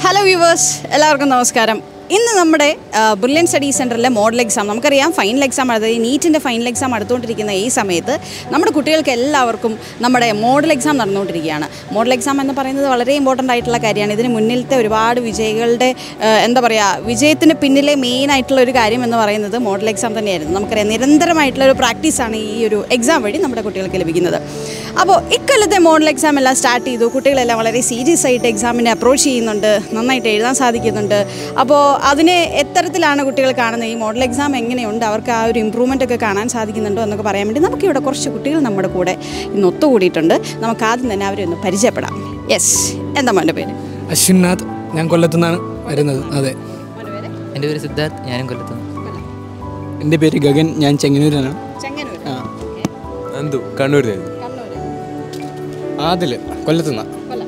Hello viewers എല്ലാവർക്കും നമസ്കാരം ഇന്ന് നമ്മുടെ ബ്രില്യൻ സ്റ്റഡി സെൻറ്ററിലെ മോഡൽ എക്സാം നമുക്കറിയാം ഫൈനൽ എക്സാം അതായത് നീറ്റിൻ്റെ ഫൈനൽ എക്സാം അടുത്തുകൊണ്ടിരിക്കുന്ന ഈ സമയത്ത് നമ്മുടെ കുട്ടികൾക്ക് എല്ലാവർക്കും നമ്മുടെ മോഡൽ എക്സാം നടന്നുകൊണ്ടിരിക്കുകയാണ് മോഡൽ എക്സാം എന്ന് പറയുന്നത് വളരെ ഇമ്പോർട്ടൻ്റ് ആയിട്ടുള്ള കാര്യമാണ് ഇതിന് മുന്നിലത്തെ ഒരുപാട് വിജയികളുടെ ആ, എന്താ പറയുക വിജയത്തിന് പിന്നിലെ മെയിൻ ആയിട്ടുള്ള ഒരു കാര്യം എന്ന് പറയുന്നത് മോഡൽ എക്സാം തന്നെയായിരുന്നു നമുക്കറിയാം നിരന്തരമായിട്ടുള്ള ഒരു പ്രാക്ടീസാണ് ഈ ഒരു എക്സാം വഴി നമ്മുടെ കുട്ടികൾക്ക് ലഭിക്കുന്നത് അപ്പോൾ ഇക്കൊല്ലത്തെ മോഡൽ എക്സാം എല്ലാം സ്റ്റാർട്ട് ചെയ്തു കുട്ടികളെല്ലാം വളരെ സീരിയസ് ആയിട്ട് എക്സാമിനെ അപ്രോച്ച് ചെയ്യുന്നുണ്ട് നന്നായിട്ട് എഴുതാൻ സാധിക്കുന്നുണ്ട് അപ്പോൾ അതിനെ എത്തരത്തിലാണ് കുട്ടികൾ കാണുന്നത് ഈ മോഡൽ എക്സാം എങ്ങനെയുണ്ട് അവർക്ക് ആ ഒരു ഇമ്പ്രൂവ്മെൻ്റ് ഒക്കെ കാണാൻ സാധിക്കുന്നുണ്ടോ എന്നൊക്കെ പറയാൻ വേണ്ടി നമുക്കിവിടെ കുറച്ച് കുട്ടികൾ നമ്മുടെ കൂടെ ഇന്ന് ഒത്തുകൂടിയിട്ടുണ്ട് നമുക്ക് ആദ്യം തന്നെ അവരെ ഒന്ന് പരിചയപ്പെടാം യെസ് എന്താ മോൻ്റെ പേര് അശ്വിനാഥ് ഞാൻ കൊല്ലത്തുനിന്നാണ് വരുന്നത് അതെ എൻ്റെ പേര് സിദ്ധാർത്ഥ് ഞാനും കൊല്ലത്തുനിന്ന് എൻ്റെ പേര് ഗഗൻ ഞാൻ ചെങ്ങന്നൂരാണ് ചെങ്ങന്നൂർ ആ അന്തു കണ്ണൂരിലായിരുന്നു ആദിൽ കൊല്ലത്തുനിന്നാണ് കൊല്ലം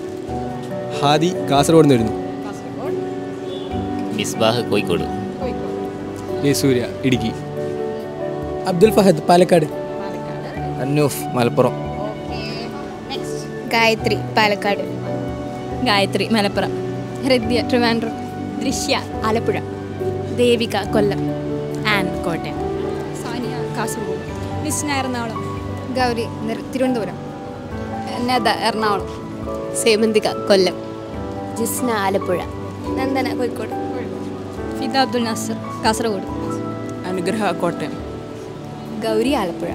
ഹാദി കാസർഗോഡ് നിന്ന് വരുന്നു കാസർഗോഡ് മിസ്ബാഹ് കോഴിക്കോട് കോഴിക്കോട് ഈ Surya Idukki Abdul Fahad Palakkad Palakkad Annoof Malappuram okay next Gayathri Palakkad Gayathri Malappuram Hridya Trivandrum Drishya Alappuzha Devika Kollam Ann Kottayam Sania Kasaragod Nisna Ernakulam Gauri നിർ- തിരുവനന്തപുരം നദ എറണാകുളം സേമന്തിക കൊല്ലം ജിസ്ന ആലപ്പുഴ നന്ദന കോഴിക്കോട് ഫിദ അബ്ദുൽ നാസർ കാസർഗോഡ് അനുഗ്രഹ കോട്ടയം ഗൗരി ആലപ്പുഴ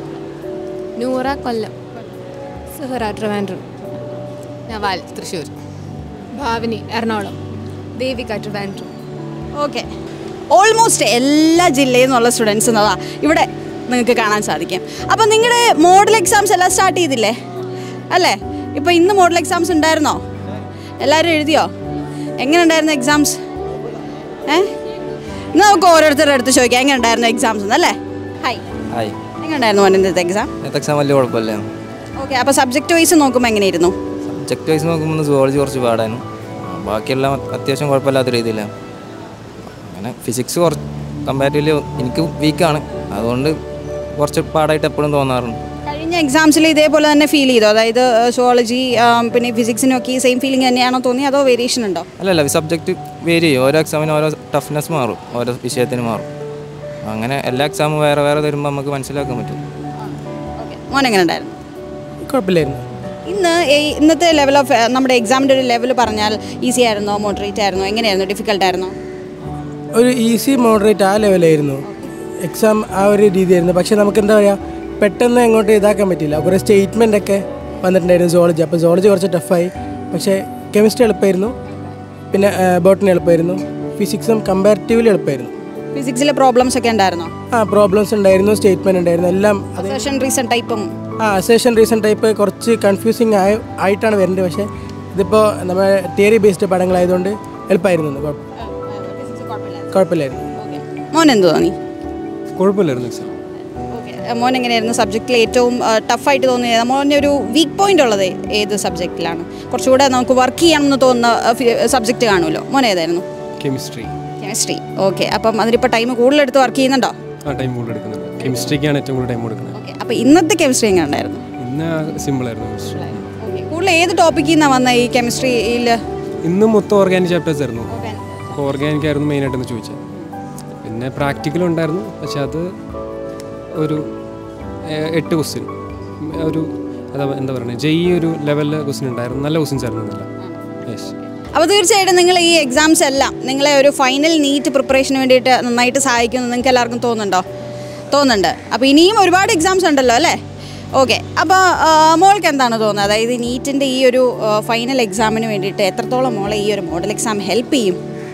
നൂറ കൊല്ലം സുഹറ ട്രിവാൻഡ്രം നവാൽ തൃശ്ശൂർ ഭാവിനി എറണാകുളം ദേവിക ട്രിവാൻഡ്രം ഓക്കെ ഓൾമോസ്റ്റ് എല്ലാ ജില്ലയിൽ നിന്നുള്ള സ്റ്റുഡൻസ് എന്നതാ ഇവിടെ നിങ്ങൾക്ക് കാണാൻ സാധിക്കും അപ്പോൾ നിങ്ങളുടെ മോഡൽ എക്സാംസ് എല്ലാം സ്റ്റാർട്ട് ചെയ്തില്ലേ അല്ലേ ഇപ്പോൾ ഇന്ന് മോഡൽ എക്സാംസ് ഉണ്ടായിരുന്നോ എല്ലാവരും എഴുതിയോ എങ്ങനെ ഉണ്ടായിരുന്നു എക്സാംസ് ഏ ഇന്ന് നമുക്ക് ഓരോരുത്തരുടെ അടുത്ത് ചോദിക്കാം എങ്ങനെ ഉണ്ടായിരുന്നു എക്സാംസ് എന്നല്ലേ ഹായ് ഹായ് എങ്ങനെ ഉണ്ടായിരുന്നു മോൻ്റെ എക്സാം ഇന്നത്തെ എക്സാം വലിയ കുഴപ്പമില്ല ഓക്കെ അപ്പോൾ സബ്ജക്റ്റ് വൈസ് നോക്കുമ്പോൾ എങ്ങനെയായിരുന്നു സബ്ജക്റ്റ് വൈസ് നോക്കുമ്പോൾ സുവോളജി കുറച്ച് പാടായിരുന്നു ആ, ബാക്കിയെല്ലാം അത്യാവശ്യം കുഴപ്പമില്ലാത്ത രീതിയിലാണ് അങ്ങനെ ഫിസിക്സ് കുറച്ച് കമ്പാരിറ്റീവ്ലി എനിക്ക് വീക്കാണ് അതുകൊണ്ട് കുറച്ച് പാടായിട്ട് എപ്പോഴും തോന്നാറുണ്ട് കഴിഞ്ഞ എക്സാംസിൽ ഇതേപോലെ തന്നെ ഫീൽ ചെയ്തോ അതായത് സുവോളജി പിന്നെ ഫിസിക്സിനും ഒക്കെ സെയിം ഫീലിംഗ് തന്നെയാണോ തോന്നി അതോ വേരിയേഷൻ ഉണ്ടോ അല്ലല്ല സബ്ജക്റ്റ് വേരി ചെയ്യും ഓരോ എക്സാമിനും ഓരോ ടഫ്നെസ് മാറും ഓരോ വിഷയത്തിന് മാറും അങ്ങനെ എല്ലാ എക്സാമും വേറെ വേറെ തരുമ്പോൾ നമുക്ക് മനസ്സിലാക്കാൻ പറ്റും മോൻ എങ്ങനെ ഉണ്ടായിരുന്നു കുഴപ്പമില്ലായിരുന്നു ഇന്ന് ഈ- ഇന്നത്തെ ലെവൽ ഓഫ് നമ്മുടെ എക്സാമിൻ്റെ ഒരു ലെവൽ പറഞ്ഞാൽ ഈസി ആയിരുന്നോ മോഡറേറ്റ് ആയിരുന്നോ എങ്ങനെയായിരുന്നു ഡിഫിക്കൽട്ട് ആയിരുന്നോ ഒരു ഈസി മോഡറേറ്റ് ആ ലെവലായിരുന്നു എക്സാം ആ ഒരു രീതിയായിരുന്നു പക്ഷേ നമുക്ക് എന്താ പറയുക പെട്ടെന്ന് അങ്ങോട്ട് ഇതാക്കാൻ പറ്റില്ല കുറേ സ്റ്റേറ്റ്മെൻ്റ് ഒക്കെ വന്നിട്ടുണ്ടായിരുന്നു സോളജി അപ്പോൾ സോളജി കുറച്ച് ടഫായി പക്ഷേ കെമിസ്ട്രി എളുപ്പമായിരുന്നു പിന്നെ ബോട്ടണി എളുപ്പമായിരുന്നു ഫിസിക്സും കമ്പാരിറ്റീവ്ലി എളുപ്പമായിരുന്നു ഫിസിക്സിലെ പ്രോബ്ലംസ് ഒക്കെ ഉണ്ടായിരുന്നോ ആ പ്രോബ്ലംസ് ഉണ്ടായിരുന്നു സ്റ്റേറ്റ്മെൻറ്റ് ഉണ്ടായിരുന്നു എല്ലാം അത് സെഷൻ റീസൺ ടൈപ്പും ആ അസേഷൻ റീസൺ ടൈപ്പ് കുറച്ച് കൺഫ്യൂസിങ് ആയ ആയിട്ടാണ് വരുന്നത് പക്ഷേ ഇതിപ്പോൾ നമ്മൾ തിയറി ബേസ്ഡ് പടങ്ങളായതുകൊണ്ട് എളുപ്പമായിരുന്നു ഇന്ന്. കുഴപ്പ- കുഴപ്പമില്ലായിരുന്നു മോൻ എന്ത് തോന്നി കുഴപ്പമില്ലായിരുന്നു എക്സാം ഓക്കെ മോൻ എങ്ങനെയായിരുന്നു സബ്ജക്റ്റിൽ ഏറ്റവും ടഫായിട്ട് തോന്നിയത് മോൻ്റെ ഒരു വീക്ക് പോയിന്റ് ഉള്ളത് ഏത് സബ്ജക്റ്റിലാണ് കുറച്ചുകൂടെ നമുക്ക് വർക്ക് ചെയ്യണമെന്ന് തോന്നുന്ന സബ്ജക്റ്റ് കാണുമല്ലോ മോൻ ഏതായിരുന്നു കെമിസ്ട്രി കെമിസ്ട്രി ഓക്കെ അപ്പം അതിനിപ്പോൾ ടൈം കൂടുതലെടുത്ത് വർക്ക് ചെയ്യുന്നുണ്ടോ ആ ടൈം കൂടുതൽ എടുക്കുന്നുണ്ട് കെമിസ്ട്രിക്കാണ് ഏറ്റവും കൂടുതൽ ടൈം കൊടുക്കുന്നത് ഓക്കെ അപ്പോൾ ഇന്നത്തെ കെമിസ്ട്രി എങ്ങനെ ഉണ്ടായിരുന്നു ഇന്ന് സിമ്പിളായിരുന്നു കെമിസ്ട്രി ഓക്കെ കൂടുതൽ ഏത് ടോപ്പിക്കിൽ നിന്നാണ് വന്നത് ഈ കെമിസ്ട്രിയിൽ ഇന്ന് മൊത്തം ഓർഗാനിക് ചാപ്റ്റേഴ്സ് ആയിരുന്നു അപ്പോൾ ഓർഗാനിക് ആയിരുന്നു മെയിനായിട്ടെന്ന് ചോദിച്ചത് പിന്നെ പ്രാക്ടിക്കൽ ഉണ്ടായിരുന്നു പക്ഷെ അത് ഒരു ഏ- എട്ട് ക്വസ്റ്റ്യൻ ഒരു അതാ എന്താ പറയുക ജെയ് ഒരു ലെവലിലെ ക്വസ്റ്റ്യൻ ഉണ്ടായിരുന്നു നല്ല ക്വസ്റ്റ്യൻസ് ആയിരുന്നു ഇന്നലെ യെസ് അപ്പോൾ തീർച്ചയായിട്ടും നിങ്ങൾ ഈ എക്സാംസ് എല്ലാം നിങ്ങളെ ഒരു ഫൈനൽ നീറ്റ് പ്രിപ്പറേഷന് വേണ്ടിയിട്ട് നന്നായിട്ട് സഹായിക്കുമെന്ന് നിങ്ങൾക്ക് എല്ലാവർക്കും തോന്നുന്നുണ്ടോ തോന്നുന്നുണ്ട് അപ്പോൾ ഇനിയും ഒരുപാട് എക്സാംസ് ഉണ്ടല്ലോ അല്ലേ ഓക്കെ അപ്പോൾ മോൾക്ക് എന്താണ് തോന്നുന്നത് അതായത് നീറ്റിൻ്റെ ഈ ഒരു ഫൈനൽ എക്സാമിന് വേണ്ടിയിട്ട് എത്രത്തോളം മോളെ ഈ ഒരു മോഡൽ എക്സാം ഹെൽപ്പ് ചെയ്യും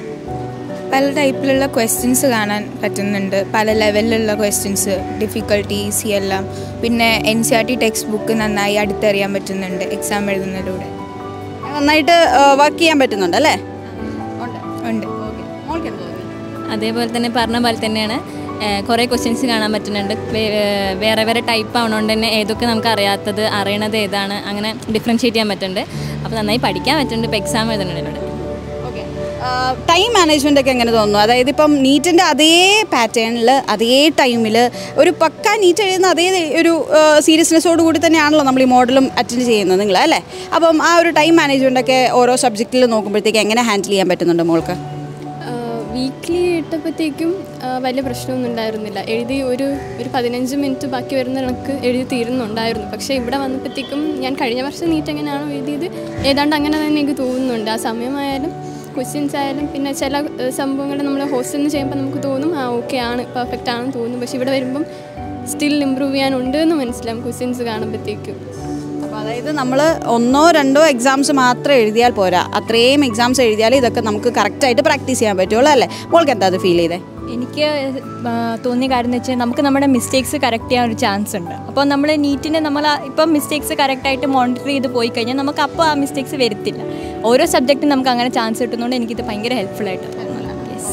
പല ടൈപ്പിലുള്ള ക്വസ്റ്റ്യൻസ് കാണാൻ പറ്റുന്നുണ്ട് പല ലെവലിലുള്ള ക്വസ്റ്റ്യൻസ് ഡിഫിക്കൽട്ടി ഈസി എല്ലാം പിന്നെ N C R T text book നന്നായി അടുത്തറിയാൻ പറ്റുന്നുണ്ട് എക്സാം എഴുതുന്നതിലൂടെ നന്നായിട്ട് വർക്ക് ചെയ്യാൻ പറ്റുന്നുണ്ട് അല്ലേ ഉണ്ട് മോൾക്ക് എന്ത് തോന്നി അതേപോലെ തന്നെ പറഞ്ഞ പോലെ തന്നെയാണ് ഏഹ്, കുറേ ക്വസ്റ്റ്യൻസ് കാണാൻ പറ്റുന്നുണ്ട് വേ- ഏഹ്, വേറെ വേറെ ടൈപ്പ് ആവണോണ്ട് തന്നെ ഏതൊക്കെ നമുക്ക് അറിയാത്തത് അറിയണത് ഏതാണ് അങ്ങനെ ഡിഫറൻഷ്യേറ്റ് ചെയ്യാൻ പറ്റുന്നുണ്ട് അപ്പോൾ നന്നായി പഠിക്കാൻ പറ്റുന്നുണ്ട് ഇപ്പോൾ എക്സാം എഴുതുന്നതിലൂടെ ഓക്കെ ടൈം മാനേജ്മെൻ്റ് ഒക്കെ എങ്ങനെ തോന്നുന്നു അതായത് ഇപ്പം നീറ്റിൻ്റെ അതേ പാറ്റേണിൽ അതേ ടൈമിൽ ഒരു പക്ക നീറ്റ് എഴുതുന്ന അതേ ഒരു സീരിയസ്നെസ്സോട് കൂടി തന്നെയാണല്ലോ നമ്മൾ ഈ മോഡലും അറ്റൻഡ് ചെയ്യുന്നത് നിങ്ങൾ അല്ലേ അപ്പം ആ ഒരു ടൈം മാനേജ്മെൻ്റ് ഒക്കെ ഓരോ സബ്ജക്റ്റിൽ നോക്കുമ്പോഴത്തേക്ക് എങ്ങനെ ഹാൻഡിൽ ചെയ്യാൻ പറ്റുന്നുണ്ട് മോൾക്ക് വീക്ക്ലി ഇട്ടപ്പോഴത്തേക്കും ആ, വലിയ പ്രശ്നമൊന്നും ഉണ്ടായിരുന്നില്ല എഴുതി ഒരു ഒരു പതിനഞ്ച് മിനിറ്റ് ബാക്കി വരുന്ന കണക്ക് എഴുതി തീരുന്നുണ്ടായിരുന്നു പക്ഷേ ഇവിടെ വന്നപ്പോഴത്തേക്കും ഞാൻ കഴിഞ്ഞ വർഷം നീറ്റ് എങ്ങനെയാണോ എഴുതിയത് ഏതാണ്ട് അങ്ങനെ തന്നെ എനിക്ക് തോന്നുന്നുണ്ട് ആ സമയമായാലും ക്വസ്റ്റ്യൻസ് ആയാലും പിന്നെ ചില സംഭവങ്ങൾ നമ്മൾ ഹോസ്റ്റലിൽ നിന്ന് ചെയ്യുമ്പോൾ നമുക്ക് തോന്നും ആ ഓക്കെ ആണ് പെർഫെക്റ്റ് ആണെന്ന് തോന്നും പക്ഷേ ഇവിടെ വരുമ്പം സ്റ്റിൽ ഇമ്പ്രൂവ് ചെയ്യാനുണ്ട് എന്ന് മനസ്സിലാവും ക്വസ്റ്റ്യൻസ് കാണുമ്പോഴത്തേക്കും അപ്പോൾ അതായത് നമ്മൾ ഒന്നോ രണ്ടോ എക്സാംസ് മാത്രം എഴുതിയാൽ പോരാ അത്രയും എക്സാംസ് എഴുതിയാൽ ഇതൊക്കെ നമുക്ക് കറക്റ്റായിട്ട് പ്രാക്ടീസ് ചെയ്യാൻ പറ്റുള്ളൂ അല്ലേ മോൾക്ക് എന്താ അത് ഫീൽ ചെയ്തേ എനിക്ക് ആ, തോന്നിയ കാര്യം എന്ന് വെച്ചാൽ നമുക്ക് നമ്മുടെ മിസ്റ്റേക്സ് കറക്റ്റ് ചെയ്യാൻ ഒരു ചാൻസ് ഉണ്ട് അപ്പോൾ നമ്മൾ നീറ്റിനെ നമ്മൾ ആ- ഇപ്പം മിസ്റ്റേക്സ് കറക്റ്റായിട്ട് മോണിറ്റർ ചെയ്ത് പോയി കഴിഞ്ഞാൽ നമുക്ക് അപ്പോൾ ആ മിസ്റ്റേക്സ് വരത്തില്ല ഓരോ സബ്ജക്റ്റും നമുക്ക് അങ്ങനെ ചാൻസ് കിട്ടുന്നതുകൊണ്ട് എനിക്കിത് ഭയങ്കര ഹെൽപ്ഫുൾ ആയിട്ട് തോന്നുന്നു യെസ്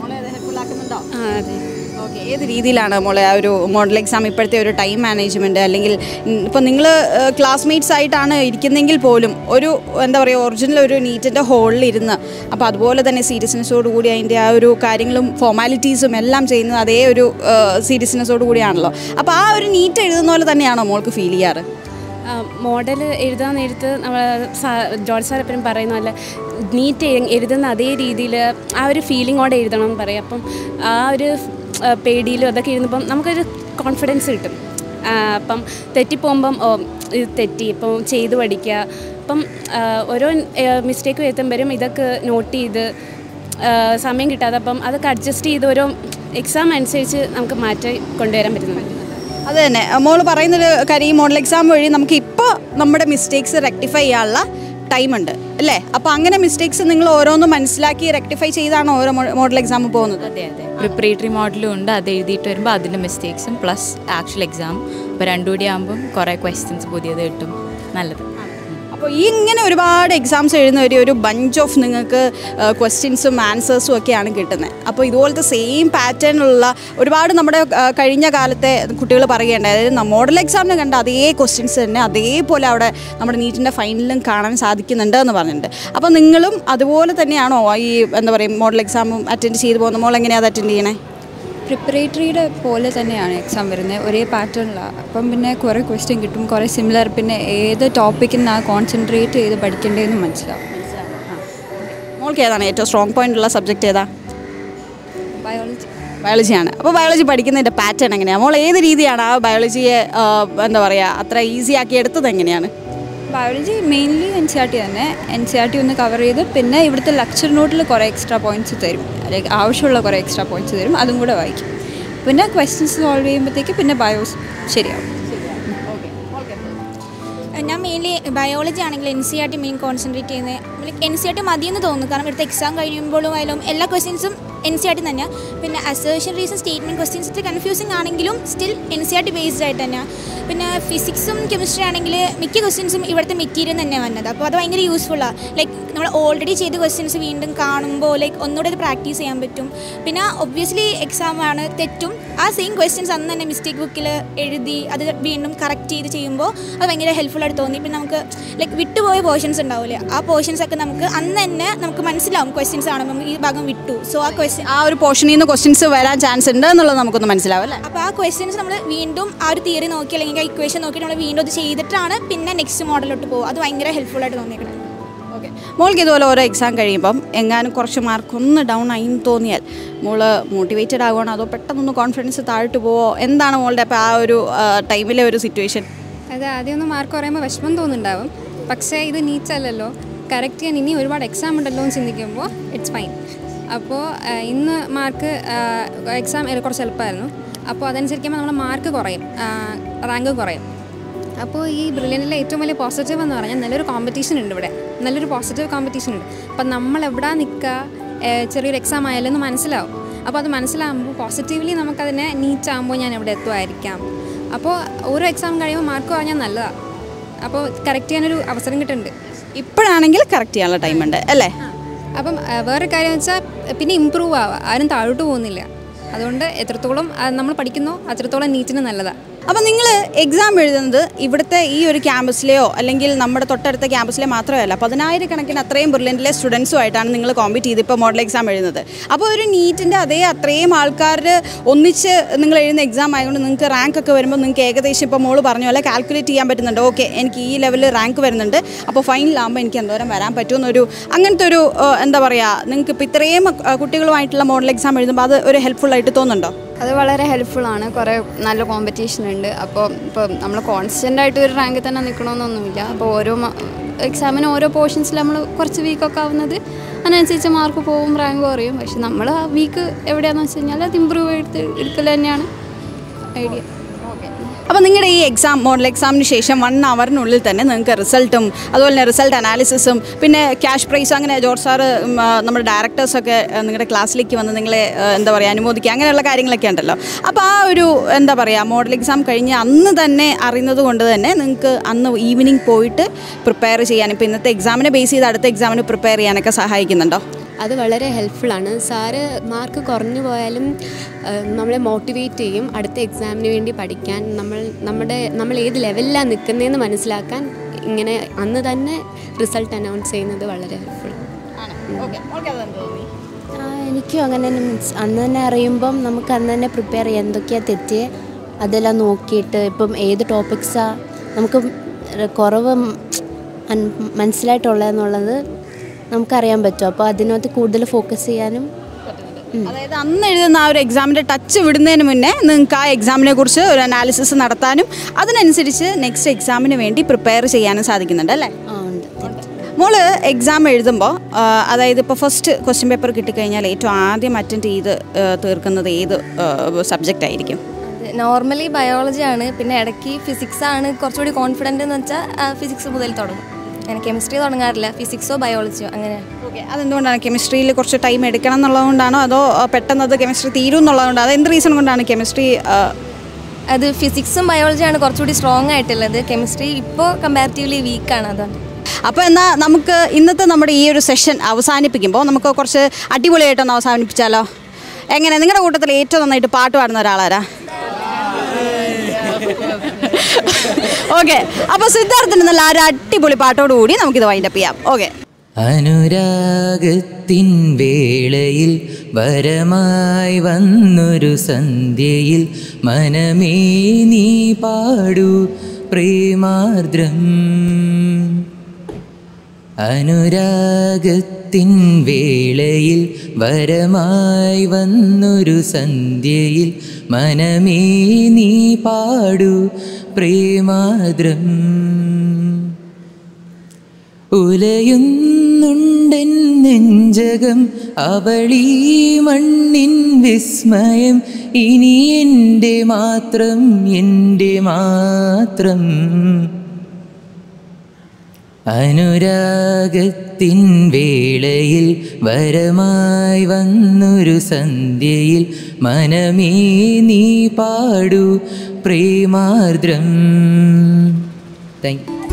ആ അതെ ഓക്കെ ഏത് രീതിയിലാണ് മോളെ ആ ഒരു മോഡൽ എക്സാം ഇപ്പോഴത്തെ ഒരു ടൈം മാനേജ്മെൻറ്റ് അല്ലെങ്കിൽ ഇപ്പോൾ നിങ്ങൾ ക്ലാസ്മേറ്റ്സ് ആയിട്ടാണ് ഇരിക്കുന്നെങ്കിൽ പോലും ഒരു എന്താ പറയുക ഒറിജിനൽ ഒരു നീറ്റിൻ്റെ ഹോളിൽ ഇരുന്ന് അപ്പോൾ അതുപോലെ തന്നെ സീരിയസ്നെസ്സോട് കൂടി അതിൻ്റെ ആ ഒരു കാര്യങ്ങളും ഫോർമാലിറ്റീസും എല്ലാം ചെയ്യുന്നത് അതേ ഒരു സീരിയസ്നെസ്സോട് കൂടിയാണല്ലോ അപ്പോൾ ആ ഒരു നീറ്റ് എഴുതുന്ന പോലെ തന്നെയാണോ മോൾക്ക് ഫീൽ ചെയ്യാറ് മോഡൽ എഴുതാൻ നേരത്ത് നമ്മൾ ജോർജ് സാർ എപ്പോഴും പറയുന്ന പോലെ നീറ്റ് എഴുതുന്ന അതേ രീതിയിൽ ആ ഒരു ഫീലിങ്ങോടെ എഴുതണം എന്ന് പറയും അപ്പം ആ ഒരു ആ, പേടിയിലും അതൊക്കെ എഴുതുമ്പം നമുക്കൊരു കോൺഫിഡൻസ് കിട്ടും ആ, അപ്പം തെറ്റിപ്പോകുമ്പം ഓ ഇത് തെറ്റി ഇപ്പം ചെയ്ത് പഠിക്കുക അപ്പം ആ, ഓരോ മിസ്റ്റേക്ക് വരുത്തുമ്പോഴും ഇതൊക്കെ നോട്ട് ചെയ്ത് ആ, സമയം കിട്ടാതെ അപ്പം അതൊക്കെ അഡ്ജസ്റ്റ് ചെയ്ത് ഓരോ എക്സാം അനുസരിച്ച് നമുക്ക് മാറ്റി കൊണ്ടുവരാൻ പറ്റുന്നുണ്ട് അത് തന്നെ മോള് പറയുന്നൊരു കാര്യം ഈ മോഡൽ എക്സാം വഴി നമുക്ക് ഇപ്പോൾ നമ്മുടെ മിസ്റ്റേക്സ് റെക്ടിഫൈ ചെയ്യാനുള്ള ടൈമുണ്ട് അല്ലേ അപ്പോൾ അങ്ങനെ മിസ്റ്റേക്സ് നിങ്ങൾ ഓരോന്നും മനസ്സിലാക്കി റെക്ടിഫൈ ചെയ്താണ് ഓരോ മോഡൽ എക്സാം പോകുന്നത് അതെ അതെ പ്രിപ്പറേറ്ററി മോഡലും ഉണ്ട് അത് എഴുതിയിട്ട് വരുമ്പോൾ അതിൻ്റെ മിസ്റ്റേക്സും പ്ലസ് ആക്ച്വൽ എക്സാം അപ്പോൾ രണ്ടും കൂടി ആകുമ്പം കുറേ ക്വസ്റ്റ്യൻസ് പുതിയത് കിട്ടും നല്ലത് അപ്പോൾ ഈ ഇങ്ങനെ ഒരുപാട് എക്സാംസ് എഴുതുന്നവർ ഒരു ബഞ്ച് ഓഫ് നിങ്ങൾക്ക് ക്വസ്റ്റ്യൻസും ആൻസേഴ്സും ഒക്കെയാണ് കിട്ടുന്നത് അപ്പോൾ ഇതുപോലത്തെ സെയിം പാറ്റേണിലുള്ള ഒരുപാട് നമ്മുടെ ആ, കഴിഞ്ഞ കാലത്തെ കുട്ടികൾ പറയുകയുണ്ടായി അതായത് മോഡൽ എക്സാമിന് കണ്ട അതേ ക്വസ്റ്റ്യൻസ് തന്നെ അതേപോലെ അവിടെ നമ്മുടെ നീറ്റിൻ്റെ ഫൈനലും കാണാൻ സാധിക്കുന്നുണ്ട് എന്ന് പറഞ്ഞിട്ടുണ്ട് അപ്പോൾ നിങ്ങളും അതുപോലെ തന്നെയാണോ ഈ എന്താ പറയുക മോഡൽ എക്സാമും അറ്റൻഡ് ചെയ്ത് പോകുന്ന മോൾ എങ്ങനെയാണ് അത് അറ്റൻഡ് ചെയ്യണേ പ്രിപ്പറേറ്ററിയുടെ പോലെ തന്നെയാണ് എക്സാം വരുന്നത് ഒരേ പാറ്റേണിലാണ് അപ്പം പിന്നെ കുറേ ക്വസ്റ്റ്യൻ കിട്ടും കുറേ സിമിലർ പിന്നെ ഏത് ടോപ്പിക്കിൽ നിന്നാണ് കോൺസെൻട്രേറ്റ് ചെയ്ത് പഠിക്കേണ്ടതെന്ന് മനസ്സിലാവും മോൾക്ക് ഏതാണ് ഏറ്റവും സ്ട്രോങ് പോയിന്റ് ഉള്ള സബ്ജക്റ്റ് ഏതാ ബയോളജി ബയോളജിയാണ് അപ്പോൾ ബയോളജി പഠിക്കുന്നതിൻ്റെ പാറ്റേൺ എങ്ങനെയാണ് മോൾ ഏത് രീതിയാണ് ആ ബയോളജിയെ ആ, എന്താ പറയുക അത്ര ഈസി ആക്കി എടുത്തത് എങ്ങനെയാണ് biology mainly N C R T തന്നെ എൻ സി ആർ ടി ഒന്ന് കവർ ചെയ്ത് പിന്നെ ഇവിടുത്തെ ലെക്ചർ നോട്ടിൽ കുറേ എക്സ്ട്രാ പോയിന്റ്സ് തരും ലൈക്ക് ആവശ്യമുള്ള കുറേ എക്സ്ട്രാ പോയിന്റ്സ് തരും അതും കൂടെ വായിക്കും പിന്നെ ക്വസ്റ്റ്യൻസ് സോൾവ് ചെയ്യുമ്പോഴത്തേക്ക് പിന്നെ ബയോസ് ശരിയാവും ഞാൻ മെയിൻലി ബയോളജി ആണെങ്കിൽ N C R T main concentrate ചെയ്യുന്നത് എൻ സി ആർ ടി മതിയെന്ന് തോന്നുന്നു കാരണം ഇവിടുത്തെ എക്സാം കഴിയുമ്പോഴും ആയാലും എല്ലാ ക്വസ്റ്റ്യൻസും എൻ സി ആർ ടി തന്നെയാണ് പിന്നെ അസേഷൻ റീസൺ സ്റ്റേറ്റ്മെൻറ്റ് ക്വസ്റ്റ്യൻസ് ഇത്തിരി കൺഫ്യൂസിങ് ആണെങ്കിലും still N C R T based ആയിട്ട് തന്നെയാണ് പിന്നെ ഫിസിക്സും കെമിസ്ട്രി ആണെങ്കിൽ മിക്ക ക്വസ്റ്റ്യൻസും ഇവിടുത്തെ മെറ്റീരിയൽ തന്നെ വന്നത് അപ്പോൾ അത് ഭയങ്കര യൂസ്ഫുള്ളാണ് ലൈക്ക് നമ്മൾ ഓൾറെഡി ചെയ്ത ക്വസ്റ്റ്യൻസ് വീണ്ടും കാണുമ്പോൾ ലൈക്ക് ഒന്നുകൂടെ അത് പ്രാക്ടീസ് ചെയ്യാൻ പറ്റും പിന്നെ ഒബ്വിയസ്ലി എക്സാം ആണ് തെറ്റും ആ സെയിം ക്വസ്റ്റ്യൻസ് അന്ന് തന്നെ മിസ്റ്റേക്ക് ബുക്കിൽ എഴുതി അത് വീണ്ടും കറക്റ്റ് ചെയ്ത് ചെയ്യുമ്പോൾ അത് ഭയങ്കര ഹെൽപ്ഫുൾ ആയിട്ട് തോന്നി പിന്നെ നമുക്ക് ലൈക്ക് വിട്ടുപോയ പോർഷൻസ് ഉണ്ടാവില്ലേ ആ പോർഷൻസ് ഒക്കെ നമുക്ക് അന്ന് തന്നെ നമുക്ക് മനസ്സിലാവും ക്വസ്റ്റ്യൻസ് കാണുമ്പോൾ ഈ ഭാഗം വിട്ടു സോ ആ ക്വസ്റ്റ്യൻ ആ ഒരു പോർഷനിൽ നിന്ന് ക്വസ്റ്റ്യൻസ് വരാൻ ചാൻസ് ഉണ്ട് എന്നുള്ളത് നമുക്കൊന്ന് മനസ്സിലാവും അല്ലേ അപ്പോൾ ആ ക്വസ്റ്റ്യൻസ് നമ്മൾ വീണ്ടും ആ ഒരു തിയറി നോക്കി അല്ലെങ്കിൽ ആ ഇക്വേഷൻ നോക്കി നമ്മൾ വീണ്ടും അത് ചെയ്തിട്ടാണ് പിന്നെ നെക്സ്റ്റ് മോഡലിലോട്ട് പോകുക അത് ഭയങ്കര ഹെൽപ്ഫുൾ ആയിട്ട് തോന്നിയിട്ടുണ്ട് ഓക്കെ മോൾക്ക് ഇതുപോലെ ഓരോ എക്സാം കഴിയുമ്പം എങ്ങാനും കുറച്ച് മാർക്ക് ഒന്ന് ഡൗൺ ആയി എന്ന് തോന്നിയാൽ മോള് മോട്ടിവേറ്റഡ് ആകുവാണോ അതോ പെട്ടെന്നൊന്ന് കോൺഫിഡൻസ് താഴ്ത്തു പോവോ എന്താണ് മോളുടെ അപ്പോൾ ആ ഒരു ടൈമിലെ ഒരു സിറ്റുവേഷൻ അത് ആദ്യം ഒന്ന് മാർക്ക് പറയുമ്പോൾ വിഷമം തോന്നുന്നുണ്ടാവും പക്ഷേ ഇത് നീച്ചല്ലല്ലോ കറക്റ്റ് ചെയ്യാൻ ഇനി ഒരുപാട് എക്സാം ഉണ്ടല്ലോ എന്ന് ചിന്തിക്കുമ്പോൾ ഇറ്റ്സ് ഫൈൻ അപ്പോൾ ഇന്ന് മാർക്ക് എക്സാം കുറച്ച് എളുപ്പമായിരുന്നു അപ്പോൾ അതനുസരിക്കുമ്പോൾ നമ്മുടെ മാർക്ക് കുറയും റാങ്ക് കുറയും അപ്പോൾ ഈ ബ്രില്യൻറ്റിലെ ഏറ്റവും വലിയ പോസിറ്റീവ് എന്ന് പറഞ്ഞാൽ നല്ലൊരു കോമ്പറ്റീഷൻ ഉണ്ട് ഇവിടെ നല്ലൊരു പോസിറ്റീവ് കോമ്പറ്റീഷൻ ഉണ്ട് അപ്പം നമ്മൾ എവിടെ നിൽക്കുക ചെറിയൊരു എക്സാം ആയാലും എന്ന് മനസ്സിലാവും അപ്പോൾ അത് മനസ്സിലാകുമ്പോൾ പോസിറ്റീവ്ലി നമുക്കതിനെ നീറ്റ് ആകുമ്പോൾ ഞാൻ എവിടെ എത്തുമായിരിക്കാം അപ്പോൾ ഓരോ എക്സാം കഴിയുമ്പോൾ മാർക്ക് കുറഞ്ഞാൽ നല്ലതാണ് അപ്പോൾ കറക്റ്റ് ചെയ്യാനൊരു അവസരം കിട്ടുന്നുണ്ട് ഇപ്പോഴാണെങ്കിൽ കറക്റ്റ് ചെയ്യാനുള്ള ടൈം ഉണ്ട് അല്ലേ അപ്പം ആ, വേറൊരു കാര്യം വെച്ചാൽ പിന്നെ ഇമ്പ്രൂവ് ആവുക ആരും താഴോട്ട് പോകുന്നില്ല അതുകൊണ്ട് എത്രത്തോളം ആ, നമ്മൾ പഠിക്കുന്നോ അത്രത്തോളം നീറ്റിന് നല്ലതാണ് അപ്പോൾ നിങ്ങൾ എക്സാം എഴുതുന്നത് ഇവിടുത്തെ ഈ ഒരു ക്യാമ്പസിലെയോ അല്ലെങ്കിൽ നമ്മുടെ തൊട്ടടുത്ത ക്യാമ്പസിലെ മാത്രമല്ല പതിനായിരക്കണക്കിന് അത്രയും ബ്രില്യൻറ്റിലെ സ്റ്റുഡൻസുമായിട്ടാണ് നിങ്ങൾ കോമ്പീറ്റ് ചെയ്ത് ഇപ്പോൾ മോഡൽ എക്സാം എഴുതുന്നത് അപ്പോൾ ഒരു നീറ്റിൻ്റെ അതേ അത്രയും ആൾക്കാർ ഒന്നിച്ച് നിങ്ങൾ എഴുതുന്ന എക്സാം ആയതുകൊണ്ട് നിങ്ങൾക്ക് റാങ്ക് ഒക്കെ വരുമ്പോൾ നിങ്ങൾക്ക് ഏകദേശം ഇപ്പോൾ മോള് പറഞ്ഞ പോലെ കാൽക്കുലേറ്റ് ചെയ്യാൻ പറ്റുന്നുണ്ട് ഓക്കെ എനിക്ക് ഈ ലെവലിൽ റാങ്ക് വരുന്നുണ്ട് അപ്പോൾ ഫൈനലാകുമ്പോൾ എനിക്ക് എന്തോരം വരാൻ പറ്റുമെന്നൊരു അങ്ങനത്തെ ഒരു ഏഹ്, എന്താ പറയുക നിങ്ങൾക്ക് ഇപ്പോൾ ഇത്രയും ഏഹ്, കുട്ടികളുമായിട്ടുള്ള മോഡൽ എക്സാം എഴുതുമ്പോൾ അത് ഒരു ഹെൽപ്ഫുൾ ആയിട്ട് തോന്നുന്നുണ്ടോ അത് വളരെ ഹെൽപ്ഫുൾ ആണ് കുറേ നല്ല കോമ്പറ്റീഷൻ ഉണ്ട് അപ്പോൾ ഇപ്പോൾ നമ്മൾ കോൺസ്റ്റൻ്റ് ആയിട്ട് ഒരു റാങ്കിൽ തന്നെ നിൽക്കണമെന്നൊന്നുമില്ല അപ്പോൾ ഓരോ എക്സാമിന് ഓരോ പോർഷൻസിൽ നമ്മൾ കുറച്ച് വീക്കൊക്കെ ആവുന്നത് അതിനനുസരിച്ച് മാർക്ക് പോവും റാങ്ക് കുറയും പക്ഷെ നമ്മൾ ആ വീക്ക് എവിടെയാണെന്ന് വെച്ച് കഴിഞ്ഞാൽ അത് ഇമ്പ്രൂവ് എടുത്ത് എടുക്കൽ തന്നെയാണ് ഐഡിയ അപ്പോൾ നിങ്ങളുടെ ഈ എക്സാം മോഡൽ എക്സാമിന് ശേഷം വൺ അവറിനുള്ളിൽ തന്നെ നിങ്ങൾക്ക് റിസൾട്ടും അതുപോലെ തന്നെ റിസൾട്ട് അനാലിസിസും പിന്നെ ക്യാഷ് പ്രൈസ് അങ്ങനെ ജോർജ് സാറ് ഉം, ആ, നമ്മുടെ ഡയറക്ടേഴ്സൊക്കെ ആ, നിങ്ങളുടെ ക്ലാസ്സിലേക്ക് വന്ന് നിങ്ങളെ ആ, എന്താ പറയുക അനുമോദിക്കുക അങ്ങനെയുള്ള കാര്യങ്ങളൊക്കെ ഉണ്ടല്ലോ അപ്പോൾ ആ ഒരു എന്താ പറയുക മോഡൽ എക്സാം കഴിഞ്ഞ് അന്ന് തന്നെ അറിയുന്നത് കൊണ്ട് തന്നെ നിങ്ങൾക്ക് അന്ന് ഈവനിങ് പോയിട്ട് പ്രിപ്പയർ ചെയ്യാൻ ഇപ്പോൾ ഇന്നത്തെ എക്സാമിനെ ബേസ് ചെയ്ത് അടുത്ത എക്സാമിന് പ്രിപ്പയർ ചെയ്യാനൊക്കെ സഹായിക്കുന്നുണ്ടോ അത് വളരെ ഹെൽപ്ഫുള്ളാണ് സാറ് മാർക്ക് കുറഞ്ഞു പോയാലും ആ, നമ്മളെ മോട്ടിവേറ്റ് ചെയ്യും അടുത്ത എക്സാമിന് വേണ്ടി പഠിക്കാൻ നമ്മൾ നമ്മുടെ നമ്മൾ ഏത് ലെവലിലാണ് നിൽക്കുന്നതെന്ന് മനസ്സിലാക്കാൻ ഇങ്ങനെ അന്ന് തന്നെ റിസൾട്ട് അനൗൺസ് ചെയ്യുന്നത് വളരെ ഹെൽപ്ഫുൾ ആ, എനിക്കും അങ്ങനെ തന്നെ മീൻസ് അന്ന് തന്നെ അറിയുമ്പം നമുക്ക് അന്ന് തന്നെ പ്രിപ്പയർ ചെയ്യാം എന്തൊക്കെയാണ് തെറ്റ് അതെല്ലാം നോക്കിയിട്ട് ഇപ്പം ഏത് ടോപ്പിക്സാണ് നമുക്ക് കുറവ് മൻ- മനസ്സിലായിട്ടുള്ളതെന്നുള്ളത് നമുക്കറിയാൻ പറ്റും അപ്പോൾ അതിനകത്ത് കൂടുതൽ ഫോക്കസ് ചെയ്യാനും അതായത് അന്ന് എഴുതുന്ന ആ ഒരു എക്സാമിൻ്റെ ടച്ച് വിടുന്നതിന് മുന്നേ നിങ്ങൾക്ക് ആ എക്സാമിനെ കുറിച്ച് ഒരു അനാലിസിസ് നടത്താനും അതിനനുസരിച്ച് നെക്സ്റ്റ് എക്സാമിന് വേണ്ടി പ്രിപ്പയർ ചെയ്യാനും സാധിക്കുന്നുണ്ട് അല്ലേ മോള് എക്സാം എഴുതുമ്പോൾ അതായത് ഇപ്പോൾ ഫസ്റ്റ് ക്വസ്റ്റ്യൻ പേപ്പർ കിട്ടിക്കഴിഞ്ഞാൽ ഏറ്റവും ആദ്യം അറ്റൻഡ് ചെയ്ത് ആ, തീർക്കുന്നത് ഏത് സബ്ജക്റ്റ് ആയിരിക്കും നോർമലി ബയോളജി ആണ് പിന്നെ ഇടയ്ക്ക് ഫിസിക്സ് ആണ് കുറച്ചുകൂടി കോൺഫിഡൻ്റ് എന്ന് വെച്ചാൽ ഫിസിക്സ് മുതൽ തുടങ്ങും അങ്ങനെ കെമിസ്ട്രി തുടങ്ങാറില്ല ഫിസിക്സോ ബയോളജിയോ അങ്ങനെ ഓക്കെ അതെന്തുകൊണ്ടാണ് കെമിസ്ട്രിയിൽ കുറച്ച് ടൈം എടുക്കണം എന്നുള്ളതുകൊണ്ടാണോ അതോ ആ, പെട്ടെന്ന് അത് കെമിസ്ട്രി തീരും എന്നുള്ളതുകൊണ്ടോ അത് എന്ത് റീസൺ കൊണ്ടാണ് കെമിസ്ട്രി അത് ഫിസിക്സും ബയോളജിയാണ് കുറച്ചുകൂടി സ്ട്രോങ് ആയിട്ടുള്ളത് കെമിസ്ട്രി ഇപ്പോൾ കമ്പാരിറ്റീവ്ലി വീക്കാണ് അതുകൊണ്ട് അപ്പോൾ എന്നാൽ നമുക്ക് ഇന്നത്തെ നമ്മുടെ ഈ ഒരു സെഷൻ അവസാനിപ്പിക്കുമ്പോൾ നമുക്ക് കുറച്ച് അടിപൊളിയായിട്ടൊന്ന് അവസാനിപ്പിച്ചാലോ എങ്ങനെ നിങ്ങളുടെ കൂട്ടത്തിൽ ഏറ്റവും നന്നായിട്ട് പാട്ട് പാടുന്ന ഒരാളാരാ ഓക്കെ അപ്പോൾ സിദ്ധാർത്ഥിന് നല്ല ആ ഒരു അടിപൊളി പാട്ടോട് കൂടി നമുക്കിത് വൈൻഡപ്പ് ചെയ്യാം ഓക്കെ അനുരാഗത്തിൻ വേളയിൽ വരമായി വന്നൊരു സന്ധ്യയിൽ മനമേ നീ പാടൂ പ്രേമാർദ്രം അനുരാഗത്തിൻ വേളയിൽ വരമായി വന്നൊരു സന്ധ്യയിൽ മനമേ നീ പാടൂ പ്രേമാദ്രം ഉലയുന്നുണ്ടൻ നെഞ്ചകം അവളീ മണ്ണിൻ വിസ്മയം ഇനി എൻ്റെ മാത്രം എൻ്റെ മാത്രം അനുരാഗത്തിൻ വേളയിൽ വരമായി വന്നൊരു സന്ധ്യയിൽ മനമേ നീ പാടൂ പ്രേമാർദ്രം താങ്ക്